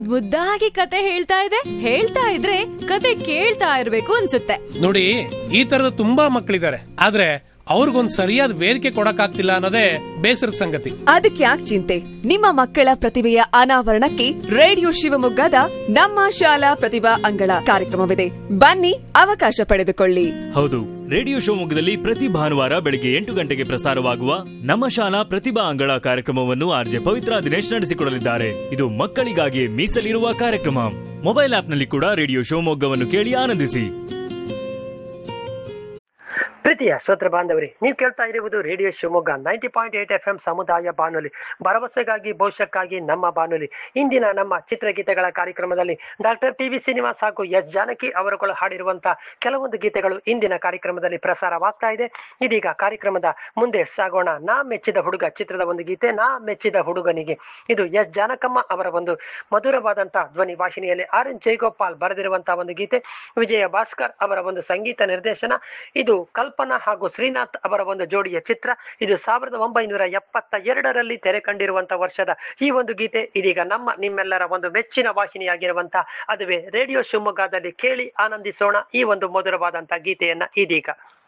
ಮುದ್ದಾಗಿ ಕತೆ ಹೇಳ್ತಾ ಇದೆ ಹೇಳ್ತಾ ಇದ್ರೆ ಕತೆ ಕೇಳ್ತಾ ಇರ್ಬೇಕು ಅನ್ಸುತ್ತೆ ನೋಡಿ ಈ ತರದ ತುಂಬಾ ಮಕ್ಕಳಿದ್ದಾರೆ ಆದ್ರೆ ಅವ್ರಿಗೊಂದ್ ಸರಿಯಾದ ವೇದಿಕೆ ಕೊಡಕ್ಕಾಗ್ತಿಲ್ಲ ಅನ್ನೋದೇ ಬೇಸರದ ಸಂಗತಿ ಅದಕ್ಕೆ ಯಾಕೆ ಚಿಂತೆ ನಿಮ್ಮ ಮಕ್ಕಳ ಪ್ರತಿಭೆಯ ಅನಾವರಣಕ್ಕೆ ರೇಡಿಯೋ ಶಿವಮೊಗ್ಗದ ನಮ್ಮ ಶಾಲಾ ಪ್ರತಿಭಾ ಅಂಗಳ ಕಾರ್ಯಕ್ರಮವಿದೆ ಬನ್ನಿ ಅವಕಾಶ ಪಡೆದುಕೊಳ್ಳಿ ಹೌದು ರೇಡಿಯೋ ಶಿವಮೊಗ್ಗದಲ್ಲಿ ಪ್ರತಿ ಭಾನುವಾರ ಬೆಳಗ್ಗೆ ಎಂಟು ಗಂಟೆಗೆ ಪ್ರಸಾರವಾಗುವ ನಮ್ಮ ಶಾಲಾ ಪ್ರತಿಭಾ ಅಂಗಳ ಕಾರ್ಯಕ್ರಮವನ್ನು ಆರ್ಜೆ ಪವಿತ್ರ ದಿನೇಶ್ ನಡೆಸಿಕೊಡಲಿದ್ದಾರೆ ಇದು ಮಕ್ಕಳಿಗಾಗಿ ಮೀಸಲಿರುವ ಕಾರ್ಯಕ್ರಮ ಮೊಬೈಲ್ ಆಪ್ನಲ್ಲಿ ಕೂಡ ರೇಡಿಯೋ ಶಿವಮೊಗ್ಗವನ್ನು ಕೇಳಿ ಆನಂದಿಸಿ ಪ್ರೀತಿಯ ಶ್ರೋತೃ ಬಾಂಧವರೇ ನೀವು ಕೇಳ್ತಾ ಇರುವುದು radio Shivamogga ninety point eight F M ಸಮುದಾಯ ಬಾನುಲಿ ಭರವಸೆಗಾಗಿ ಭವಿಷ್ಯಕ್ಕಾಗಿ ನಮ್ಮ ಬಾನುಲಿ ಇಂದಿನ ನಮ್ಮ ಚಿತ್ರಗೀತೆಗಳ ಕಾರ್ಯಕ್ರಮದಲ್ಲಿ ಡಾಕ್ಟರ್ ಟಿ ವಿ ಶ್ರೀನಿವಾಸ್ ಹಾಗೂ ಎಸ್ ಜಾನಕಿ ಅವರುಗಳು ಹಾಡಿರುವಂತಹ ಕೆಲವೊಂದು ಗೀತೆಗಳು ಇಂದಿನ ಕಾರ್ಯಕ್ರಮದಲ್ಲಿ ಪ್ರಸಾರವಾಗ್ತಾ ಇದೆ ಇದೀಗ ಕಾರ್ಯಕ್ರಮದ ಮುಂದೆ ಸಾಗೋಣ ನಾ ಮೆಚ್ಚಿದ ಹುಡುಗ ಚಿತ್ರದ ಒಂದು ಗೀತೆ ನಾ ಮೆಚ್ಚಿದ ಹುಡುಗನಿಗೆ ಇದು ಎಸ್ ಜಾನಕಮ್ಮ ಅವರ ಒಂದು ಮಧುರವಾದಂತಹ ಧ್ವನಿ ವಾಹಿನಿಯಲ್ಲಿ ಆರ್ ಎನ್ ಜಯಗೋಪಾಲ್ ಬರೆದಿರುವಂತಹ ಒಂದು ಗೀತೆ ವಿಜಯ ಭಾಸ್ಕರ್ ಅವರ ಒಂದು ಸಂಗೀತ ನಿರ್ದೇಶನ ಇದು ಕಲ್ಪನಾ ಹಾಗೂ ಶ್ರೀನಾಥ್ ಅವರ ಒಂದು ಜೋಡಿಯ ಚಿತ್ರ ಇದು ಸಾವಿರದ ಒಂಬೈನೂರ ಎಪ್ಪತ್ತ ಎರಡರಲ್ಲಿ ತೆರೆ ಕಂಡಿರುವಂತಹ ವರ್ಷದ ಈ ಒಂದು ಗೀತೆ ಇದೀಗ ನಮ್ಮ ನಿಮ್ಮೆಲ್ಲರ ಒಂದು ಮೆಚ್ಚಿನ ವಾಹಿನಿಯಾಗಿರುವಂತಹ ಅದುವೇ ರೇಡಿಯೋ ಶಿವಮೊಗ್ಗದಲ್ಲಿ ಕೇಳಿ ಆನಂದಿಸೋಣ ಈ ಒಂದು ಮಧುರವಾದಂತಹ ಗೀತೆಯನ್ನ ಇದೀಗ